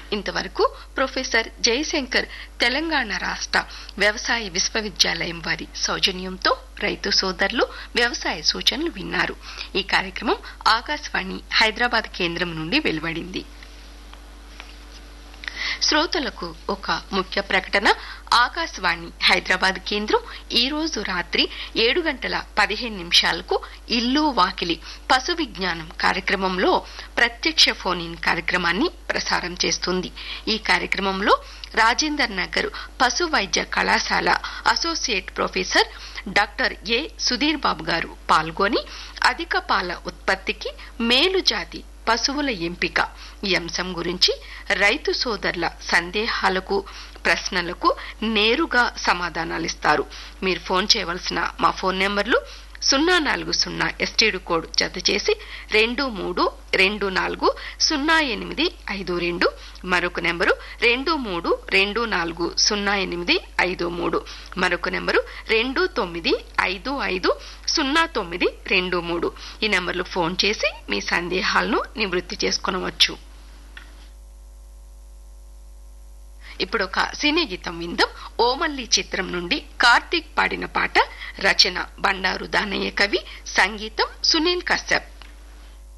ఇంతవరకు ప్రొఫెసర్ జయశంకర్ తెలంగాణ రాష్ట్ర వ్యవసాయ విశ్వవిద్యాలయం వారి సౌజన్యంతో రైతు సోదరులు వ్యవసాయ సూచనలు విన్నారు ఈ కార్యక్రమం ఆకాశవాణి హైదరాబాద్ కేంద్రం నుండి వెలువడింది శ్రోతలకు ఒక ముఖ్య ప్రకటన ఆకాశవాణి హైదరాబాద్ కేంద్రం ఈ రోజు రాత్రి ఏడు గంటల పదిహేను నిమిషాలకు ఇల్లు వాకిలి పశు విజ్ఞానం కార్యక్రమంలో ప్రత్యక్ష ఫోన్ ఇన్ కార్యక్రమాన్ని ప్రసారం చేస్తుంది ఈ కార్యక్రమంలో రాజేందర్ నగర్ పశు వైద్య కళాశాల associate professor doctor A Sudheer Babu garu పాల్గొని అధిక పాల ఉత్పత్తికి మేలు జాతి పశువుల ఎంపిక ఈ అంశం గురించి రైతు సోదరుల సందేహాలకు ప్రశ్నలకు నేరుగా సమాధానాలిస్తారు మీరు ఫోన్ చేయవలసిన మా ఫోన్ నెంబర్లు సున్నా నాలుగు సున్నా ఎస్టీడీ కోడ్ జత చేసి రెండు మూడు రెండు నాలుగు సున్నా ఎనిమిది ఐదు రెండు మరొక నెంబరు రెండు మూడు రెండు నాలుగు సున్నా ఎనిమిది ఐదు మూడు మరొక నెంబరు రెండు తొమ్మిది ఐదు ఐదు సున్నా తొమ్మిది రెండు మూడు ఈ నెంబర్లు ఫోన్ చేసి మీ సందేహాలను నివృత్తి చేసుకొనవచ్చు ఇప్పుడు ఒక సినీ గీతం విందాం ఓమల్లి చిత్రం నుండి కార్తీక్ పాడిన పాట రచన బండారు దానయ్య కవి సంగీతం సునీల్ కశ్యప్